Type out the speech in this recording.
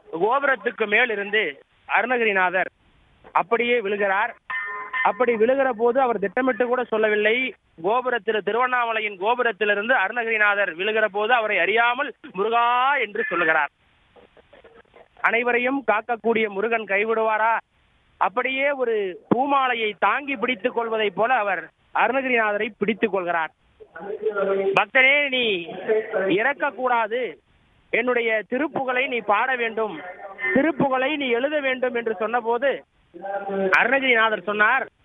கோபுரத்துக்கு மேல் இருந்து அருணகிரிநாதர் அப்படியே விழுகிறார் அப்படி விழுகிற போது அவர் திட்டமிட்டு கூட சொல்லவில்லை கோபுரத்தில் திருவண்ணாமலையின் கோபுரத்திலிருந்து அருணகிரிநாதர் விழுகிற போது அவரை அறியாமல் முருகா என்று சொல்லுகிறார் அனைவரையும் காக்கக்கூடிய முருகன் கைவிடுவாரா அப்படியே ஒரு பூமாலையை தாங்கி பிடித்துக் கொள்வதைப் போல அவர் அருணகிரிநாதரை பிடித்துக் கொள்கிறார் பக்தனே நீ இறக்கக்கூடாது என்னுடைய திருப்புகழை நீ பாட வேண்டும் திருப்புகழை நீ எழுத வேண்டும் என்று சொன்னபோது அருணகிரிநாதர் சொன்னார்